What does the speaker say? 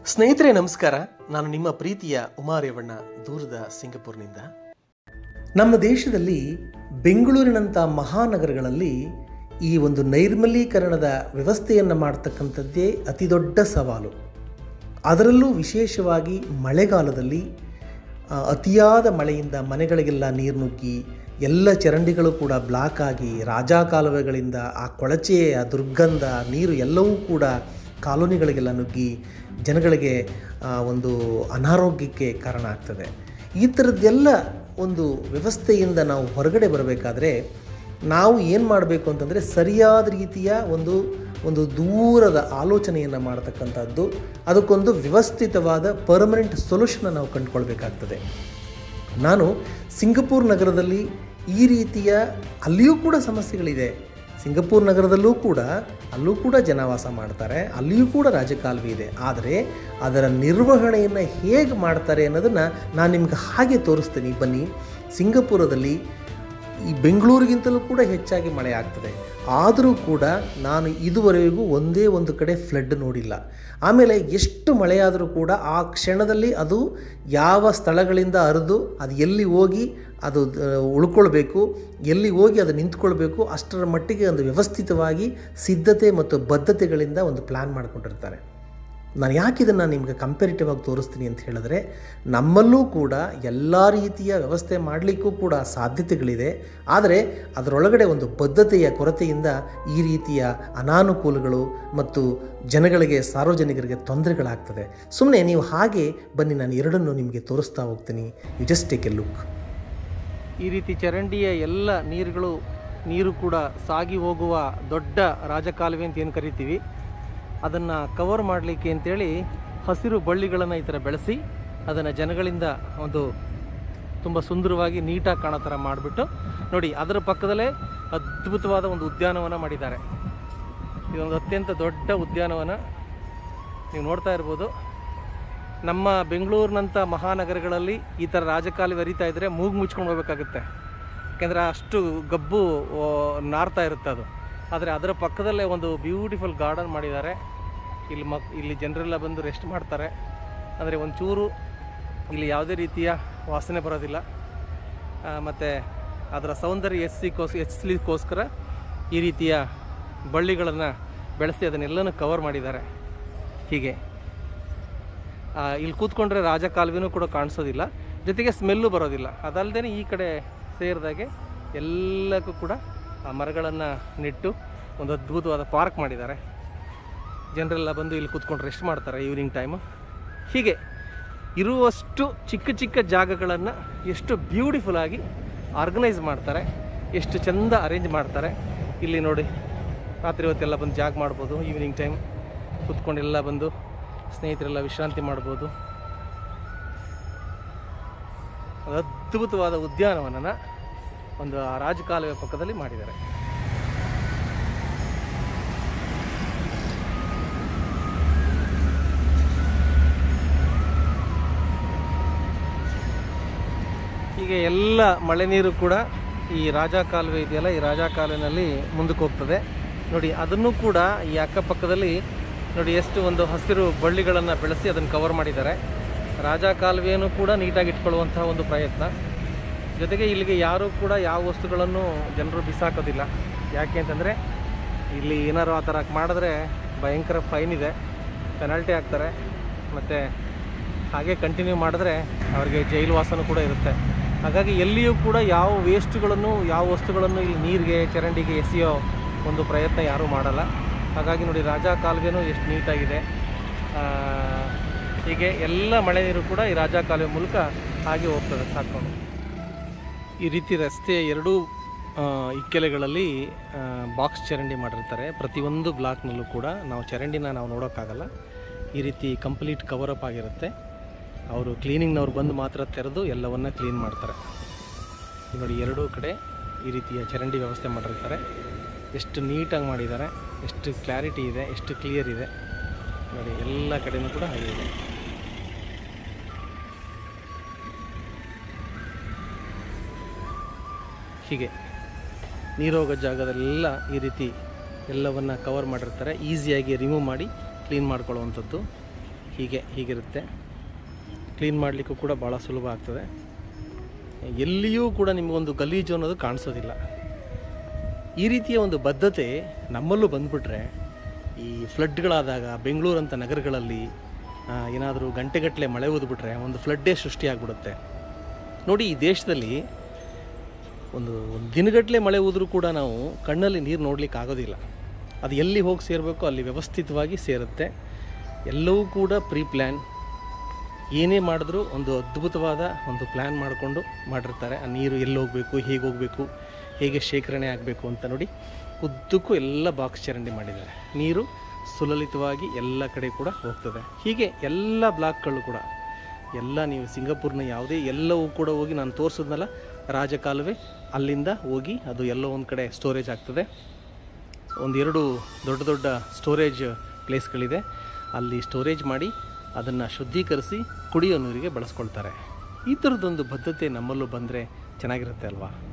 ಸ್ನೇಹಿತರೆ ನಮಸ್ಕಾರ ನಾನು ನಿಮ್ಮ ಪ್ರೀತಿಯ ಉಮಾರೇವಣ್ಣ ದೂರದ ಸಿಂಗಪುರ್ನಿಂದ ನಮ್ಮ ದೇಶದಲ್ಲಿ ಬೆಂಗಳೂರಿನಂಥ ಮಹಾನಗರಗಳಲ್ಲಿ ಈ ಒಂದು ನೈರ್ಮಲೀಕರಣದ ವ್ಯವಸ್ಥೆಯನ್ನು ಮಾಡ್ತಕ್ಕಂಥದ್ದೇ ಅತಿ ದೊಡ್ಡ ಸವಾಲು ಅದರಲ್ಲೂ ವಿಶೇಷವಾಗಿ ಮಳೆಗಾಲದಲ್ಲಿ ಆ, ಅತಿಯಾದ ಮಳೆಯಿಂದ ಮನೆಗಳಿಗೆಲ್ಲ ನೀರು ನುಗ್ಗಿ ಎಲ್ಲ ಚರಂಡಿಗಳು ಕೂಡ ಬ್ಲಾಕ್ ಆಗಿ ರಾಜಾ ಕಾಲುವೆಗಳಿಂದ ಆ ಕೊಳಚೆ ಆ ದುರ್ಗಂಧ ನೀರು ಎಲ್ಲವೂ ಕೂಡ ಕಾಲೋನಿಗಳಿಗೆಲ್ಲ ನುಗ್ಗಿ ಜನಗಳಿಗೆ ಆ, ಒಂದು ಅನಾರೋಗ್ಯಕ್ಕೆ ಕಾರಣ ಆಗ್ತದೆ ಈ ಥರದ್ದೆಲ್ಲ ಒಂದು ವ್ಯವಸ್ಥೆಯಿಂದ ನಾವು ಹೊರಗಡೆ ಬರಬೇಕಾದ್ರೆ ನಾವು ಏನು ಮಾಡಬೇಕು ಅಂತಂದರೆ ಸರಿಯಾದ ರೀತಿಯ ಒಂದು ಒಂದು ದೂರದ ಆಲೋಚನೆಯನ್ನು ಮಾಡ್ತಕ್ಕಂಥದ್ದು ಅದಕ್ಕೊಂದು ವ್ಯವಸ್ಥಿತವಾದ ಪರ್ಮನೆಂಟ್ ಸೊಲ್ಯೂಷನ್ನ ನಾವು ಕಂಡುಕೊಳ್ಬೇಕಾಗ್ತದೆ ನಾನು ಸಿಂಗಪೂರ್ ನಗರದಲ್ಲಿ ಈ ರೀತಿಯ ಅಲ್ಲಿಯೂ ಕೂಡ ಸಮಸ್ಯೆಗಳಿದೆ ಸಿಂಗಪೂರ್ ನಗರದಲ್ಲೂ ಕೂಡ ಅಲ್ಲೂ ಕೂಡ ಜನವಾಸ ಮಾಡ್ತಾರೆ ಅಲ್ಲಿಯೂ ಕೂಡ ರಾಜಕಾಲುವೆ ಇದೆ ಆದರೆ ಅದರ ನಿರ್ವಹಣೆಯನ್ನು ಹೇಗೆ ಮಾಡ್ತಾರೆ ಅನ್ನೋದನ್ನು ನಾನು ನಿಮ್ಗೆ ಹಾಗೆ ತೋರಿಸ್ತೀನಿ ಬನ್ನಿ ಸಿಂಗಪುರದಲ್ಲಿ ಈ ಬೆಂಗಳೂರಿಗಿಂತಲೂ ಕೂಡ ಹೆಚ್ಚಾಗಿ ಮಳೆ ಆಗ್ತದೆ ಆದರೂ ಕೂಡ ನಾನು ಇದುವರೆಗೂ ಒಂದೇ ಒಂದು ಕಡೆ ಫ್ಲಡ್ ನೋಡಿಲ್ಲ ಆಮೇಲೆ ಎಷ್ಟು ಮಳೆಯಾದರೂ ಕೂಡ ಆ ಕ್ಷಣದಲ್ಲಿ ಅದು ಯಾವ ಸ್ಥಳಗಳಿಂದ ಹರಿದು ಅದು ಎಲ್ಲಿ ಹೋಗಿ ಅದು ಆ, ಉಳ್ಕೊಳ್ಬೇಕು ಎಲ್ಲಿ ಹೋಗಿ ಅದು ನಿಂತ್ಕೊಳ್ಬೇಕು ಅಷ್ಟರ ಮಟ್ಟಿಗೆ ಒಂದು ವ್ಯವಸ್ಥಿತವಾಗಿ ಸಿದ್ಧತೆ ಮತ್ತು ಬದ್ಧತೆಗಳಿಂದ ಒಂದು ಪ್ಲ್ಯಾನ್ ಮಾಡ್ಕೊಂಡಿರ್ತಾರೆ ನಾನು ಯಾಕೆ ಇದನ್ನು ನಿಮಗೆ ಕಂಪೇರಿಟಿವ್ ಆಗಿ ತೋರಿಸ್ತೀನಿ ಅಂತ ಹೇಳಿದ್ರೆ ನಮ್ಮಲ್ಲೂ ಕೂಡ ಎಲ್ಲ ರೀತಿಯ ವ್ಯವಸ್ಥೆ ಮಾಡಲಿಕ್ಕೂ ಕೂಡ ಸಾಧ್ಯತೆಗಳಿದೆ ಆದರೆ ಅದರೊಳಗಡೆ ಒಂದು ಬದ್ಧತೆಯ ಕೊರತೆಯಿಂದ ಈ ರೀತಿಯ ಅನಾನುಕೂಲಗಳು ಮತ್ತು ಜನಗಳಿಗೆ ಸಾರ್ವಜನಿಕರಿಗೆ ತೊಂದರೆಗಳಾಗ್ತದೆ ಸುಮ್ಮನೆ ನೀವು ಹಾಗೆ ಬನ್ನಿ ನಾನು ಎರಡನ್ನೂ ನಿಮಗೆ ತೋರಿಸ್ತಾ ಹೋಗ್ತೀನಿ you just take a look ಈ ರೀತಿ ಚರಂಡಿಯ ಎಲ್ಲ ನೀರುಗಳು ನೀರು ಕೂಡ ಸಾಗಿ ಹೋಗುವ ದೊಡ್ಡ ರಾಜಕಾಲುವೆ ಅಂತ ಏನು ಕರಿತೀವಿ ಅದನ್ನು ಕವರ್ ಮಾಡಲಿಕ್ಕೆ ಅಂತೇಳಿ ಹಸಿರು ಬಳ್ಳಿಗಳನ್ನು ಈ ಥರ ಬೆಳೆಸಿ ಅದನ್ನು ಜನಗಳಿಂದ ಒಂದು ತುಂಬ ಸುಂದರವಾಗಿ ನೀಟಾಗಿ ಕಾಣೋ ಥರ ಮಾಡಿಬಿಟ್ಟು ನೋಡಿ ಅದರ ಪಕ್ಕದಲ್ಲೇ ಅದ್ಭುತವಾದ ಒಂದು ಉದ್ಯಾನವನ ಮಾಡಿದ್ದಾರೆ ಇದೊಂದು ಅತ್ಯಂತ ದೊಡ್ಡ ಉದ್ಯಾನವನ ನೀವು ನೋಡ್ತಾ ಇರ್ಬೋದು ನಮ್ಮ ಬೆಂಗಳೂರಿನಂಥ ಮಹಾನಗರಗಳಲ್ಲಿ ಈ ಥರ ರಾಜಕಾಲುವೆ ಹರಿತಾ ಇದ್ದರೆ ಮೂಗು ಮುಚ್ಕೊಂಡು ಹೋಗ್ಬೇಕಾಗುತ್ತೆ ಯಾಕೆಂದರೆ ಅಷ್ಟು ಗಬ್ಬು ಆ, ನಾರ್ತಾ ಇರುತ್ತೆ ಅದು ಆದರೆ ಅದರ ಪಕ್ಕದಲ್ಲೇ ಒಂದು ಬ್ಯೂಟಿಫುಲ್ ಗಾರ್ಡನ್ ಮಾಡಿದ್ದಾರೆ ಇಲ್ಲಿ ಮಕ್ ಇಲ್ಲಿ ಜನರೆಲ್ಲ ಬಂದು ರೆಸ್ಟ್ ಮಾಡ್ತಾರೆ ಅಂದರೆ ಒಂಚೂರು ಇಲ್ಲಿ ಯಾವುದೇ ರೀತಿಯ ವಾಸನೆ ಬರೋದಿಲ್ಲ ಮತ್ತು ಅದರ ಸೌಂದರ್ಯ ಹೆಚ್ಚಿಕೋಸ್ ಹೆಚ್ಚಲಿಕ್ಕೋಸ್ಕರ ಈ ರೀತಿಯ ಬಳ್ಳಿಗಳನ್ನು ಬೆಳೆಸಿ ಅದನ್ನೆಲ್ಲನೂ ಕವರ್ ಮಾಡಿದ್ದಾರೆ ಹೀಗೆ ಆ, ಇಲ್ಲಿ ಕೂತ್ಕೊಂಡ್ರೆ ರಾಜ ಕಾಲುವೆನೂ ಕೂಡ ಕಾಣಿಸೋದಿಲ್ಲ ಜೊತೆಗೆ ಸ್ಮೆಲ್ಲು ಬರೋದಿಲ್ಲ ಅದಲ್ಲದೆ ಈ ಕಡೆ ಸೇರಿದಾಗೆ ಎಲ್ಲಕ್ಕೂ ಕೂಡ ಆ ಮರಗಳನ್ನು ನೆಟ್ಟು ಒಂದು ಅದ್ಭುತವಾದ ಪಾರ್ಕ್ ಮಾಡಿದ್ದಾರೆ ಜನರೆಲ್ಲ ಬಂದು ಇಲ್ಲಿ ಕೂತ್ಕೊಂಡು ರೆಸ್ಟ್ ಮಾಡ್ತಾರೆ ಈವ್ನಿಂಗ್ ಟೈಮು ಹೀಗೆ ಇರುವಷ್ಟು ಚಿಕ್ಕ ಚಿಕ್ಕ ಜಾಗಗಳನ್ನು ಎಷ್ಟು ಬ್ಯೂಟಿಫುಲ್ಲಾಗಿ ಆರ್ಗನೈಸ್ ಮಾಡ್ತಾರೆ ಎಷ್ಟು ಚೆಂದ ಅರೇಂಜ್ ಮಾಡ್ತಾರೆ ಇಲ್ಲಿ ನೋಡಿ ರಾತ್ರಿ ಹೊತ್ತೆಲ್ಲ ಬಂದು ಜಾಗ ಮಾಡ್ಬೋದು ಈವ್ನಿಂಗ್ ಟೈಮ್ ಕೂತ್ಕೊಂಡೆಲ್ಲ ಬಂದು ಸ್ನೇಹಿತರೆಲ್ಲ ವಿಶ್ರಾಂತಿ ಮಾಡ್ಬೋದು ಒಂದು ಅದ್ಭುತವಾದ ಉದ್ಯಾನವನನ ಒಂದು ಆ ರಾಜಕಾಲುವೆ ಪಕ್ಕದಲ್ಲಿ ಮಾಡಿದ್ದಾರೆ ಹೀಗೆ ಎಲ್ಲ ಮಳೆ ನೀರು ಕೂಡ ಈ ರಾಜ ಕಾಲುವೆ ಇದೆಯಲ್ಲ ಈ ರಾಜ ಕಾಲುವೆನಲ್ಲಿ ಮುಂದಕ್ಕೆ ಹೋಗ್ತದೆ ನೋಡಿ ಅದನ್ನು ಕೂಡ ಈ ಅಕ್ಕಪಕ್ಕದಲ್ಲಿ ನೋಡಿ ಎಷ್ಟು ಒಂದು ಹಸಿರು ಬಳ್ಳಿಗಳನ್ನು ಬೆಳೆಸಿ ಅದನ್ನು ಕವರ್ ಮಾಡಿದ್ದಾರೆ ರಾಜ ಕಾಲುವೆಯನ್ನು ಕೂಡ ನೀಟಾಗಿ ಇಟ್ಕೊಳ್ಳುವಂತಹ ಒಂದು ಪ್ರಯತ್ನ ಜೊತೆಗೆ ಇಲ್ಲಿಗೆ ಯಾರೂ ಕೂಡ ಯಾವ ವಸ್ತುಗಳನ್ನು ಜನರು ಬಿಸಾಕೋದಿಲ್ಲ ಯಾಕೆ ಅಂತಂದರೆ ಇಲ್ಲಿ ಏನಾರು ಆ ಥರ ಮಾಡಿದ್ರೆ ಭಯಂಕರ ಫೈನ್ ಇದೆ ಪೆನಾಲ್ಟಿ ಹಾಕ್ತಾರೆ ಮತ್ತು ಹಾಗೆ ಕಂಟಿನ್ಯೂ ಮಾಡಿದ್ರೆ ಅವರಿಗೆ ಜೈಲು ವಾಸನೂ ಕೂಡ ಇರುತ್ತೆ ಹಾಗಾಗಿ ಎಲ್ಲಿಯೂ ಕೂಡ ಯಾವ ವೇಸ್ಟ್ಗಳನ್ನು ಯಾವ ವಸ್ತುಗಳನ್ನು ಇಲ್ಲಿ ನೀರಿಗೆ ಚರಂಡಿಗೆ ಎಸೆಯೋ ಒಂದು ಪ್ರಯತ್ನ ಯಾರೂ ಮಾಡಲ್ಲ ಹಾಗಾಗಿ ನೋಡಿ ರಾಜ ಕಾಲುವೆನೂ ಎಷ್ಟು ನೀಟಾಗಿದೆ ಆ, ಹೀಗೆ ಎಲ್ಲ ಮಳೆ ನೀರು ಕೂಡ ಈ ರಾಜ ಕಾಲುವೆ ಮೂಲಕ ಹಾಗೆ ಹೋಗ್ತದೆ ಸಾಕೊಂಡು ಈ ರೀತಿ ರಸ್ತೆಯ ಎರಡೂ ಆ, ಇಕ್ಕೆಲೆಗಳಲ್ಲಿ ಬಾಕ್ಸ್ ಚರಂಡಿ ಮಾಡಿರ್ತಾರೆ ಪ್ರತಿಯೊಂದು ಬ್ಲಾಕ್ನಲ್ಲೂ ಕೂಡ ನಾವು ಚರಂಡಿನ ನಾವು ನೋಡೋಕ್ಕಾಗಲ್ಲ ಈ ರೀತಿ ಕಂಪ್ಲೀಟ್ ಕವರ್ ಅಪ್ ಆಗಿರುತ್ತೆ ಅವರು ಕ್ಲೀನಿಂಗ್ನವ್ರು ಬಂದು ಮಾತ್ರ ತೆರೆದು ಎಲ್ಲವನ್ನ ಕ್ಲೀನ್ ಮಾಡ್ತಾರೆ ಇಲ್ಲಿ ನೋಡಿ ಎರಡೂ ಕಡೆ ಈ ರೀತಿಯ ಚರಂಡಿ ವ್ಯವಸ್ಥೆ ಮಾಡಿರ್ತಾರೆ ಎಷ್ಟು ನೀಟಾಗಿ ಮಾಡಿದ್ದಾರೆ ಎಷ್ಟು ಕ್ಲಾರಿಟಿ ಇದೆ ಎಷ್ಟು ಕ್ಲಿಯರ್ ಇದೆ ನೋಡಿ ಎಲ್ಲ ಕಡೆನೂ ಕೂಡ ಹಾಗೆ ಇದೆ ಹೀಗೆ ನೀರೋಗೋ ಜಾಗದಲ್ಲೆಲ್ಲ ಈ ರೀತಿ ಎಲ್ಲವನ್ನು ಕವರ್ ಮಾಡಿರ್ತಾರೆ ಈಸಿಯಾಗಿ ರಿಮೂವ್ ಮಾಡಿ ಕ್ಲೀನ್ ಮಾಡ್ಕೊಳ್ಳುವಂಥದ್ದು ಹೀಗೆ ಹೀಗಿರುತ್ತೆ ಕ್ಲೀನ್ ಮಾಡಲಿಕ್ಕೂ ಕೂಡ ಭಾಳ ಸುಲಭ ಆಗ್ತದೆ ಎಲ್ಲಿಯೂ ಕೂಡ ನಿಮಗೊಂದು ಗಲೀಜು ಅನ್ನೋದು ಕಾಣಿಸೋದಿಲ್ಲ ಈ ರೀತಿಯ ಒಂದು ಬದ್ಧತೆ ನಮ್ಮಲ್ಲೂ ಬಂದುಬಿಟ್ರೆ ಈ ಫ್ಲಡ್ಗಳಾದಾಗ ಬೆಂಗಳೂರಂಥ ನಗರಗಳಲ್ಲಿ ಏನಾದರೂ ಗಂಟೆಗಟ್ಟಲೆ ಮಳೆ ಓದ್ಬಿಟ್ರೆ ಒಂದು ಫ್ಲಡ್ಡೇ ಸೃಷ್ಟಿಯಾಗ್ಬಿಡುತ್ತೆ ನೋಡಿ ಈ ದೇಶದಲ್ಲಿ ಒಂದು ಒಂದು ದಿನಗಟ್ಟಲೆ ಮಳೆ ಹೋದರೂ ಕೂಡ ನಾವು ಕಣ್ಣಲ್ಲಿ ನೀರು ನೋಡಲಿಕ್ಕೆ ಆಗೋದಿಲ್ಲ ಅದು ಎಲ್ಲಿ ಹೋಗಿ ಸೇರಬೇಕೋ ಅಲ್ಲಿ ವ್ಯವಸ್ಥಿತವಾಗಿ ಸೇರುತ್ತೆ ಎಲ್ಲವೂ ಕೂಡ ಪ್ರೀ ಪ್ಲ್ಯಾನ್ ಏನೇ ಮಾಡಿದ್ರೂ ಒಂದು ಅದ್ಭುತವಾದ ಒಂದು ಪ್ಲ್ಯಾನ್ ಮಾಡಿಕೊಂಡು ಮಾಡಿರ್ತಾರೆ ಆ ನೀರು ಎಲ್ಲಿ ಹೋಗಬೇಕು ಹೇಗೆ ಹೋಗಬೇಕು ಹೇಗೆ ಶೇಖರಣೆ ಆಗಬೇಕು ಅಂತ ನೋಡಿ ಉದ್ದಕ್ಕೂ ಎಲ್ಲ ಬಾಕ್ಸ್ ಚರಂಡಿ ಮಾಡಿದ್ದಾರೆ ನೀರು ಸುಲಲಿತವಾಗಿ ಎಲ್ಲ ಕಡೆ ಕೂಡ ಹೋಗ್ತದೆ ಹೀಗೆ ಎಲ್ಲ ಬ್ಲಾಕ್ಗಳು ಕೂಡ ಎಲ್ಲ ನೀವು ಸಿಂಗಾಪುರ್ನ ಯಾವುದೇ ಎಲ್ಲವೂ ಕೂಡ ಹೋಗಿ ನಾನು ತೋರಿಸಿದ್ನಲ್ಲ ರಾಜಕಾಲುವೆ ಅಲ್ಲಿಂದ ಹೋಗಿ ಅದು ಎಲ್ಲೋ ಒಂದು ಕಡೆ ಸ್ಟೋರೇಜ್ ಆಗ್ತದೆ ಒಂದೆರಡು ದೊಡ್ಡ ದೊಡ್ಡ ಸ್ಟೋರೇಜ್ ಪ್ಲೇಸ್ಗಳಿದೆ ಅಲ್ಲಿ ಸ್ಟೋರೇಜ್ ಮಾಡಿ ಅದನ್ನು ಶುದ್ಧೀಕರಿಸಿ ಕುಡಿಯೋ ನೀರಿಗೆ ಬಳಸ್ಕೊಳ್ತಾರೆ ಈ ಥರದ್ದೊಂದು ಬದ್ಧತೆ ನಮ್ಮಲ್ಲೂ ಬಂದರೆ ಚೆನ್ನಾಗಿರುತ್ತೆ ಅಲ್ವಾ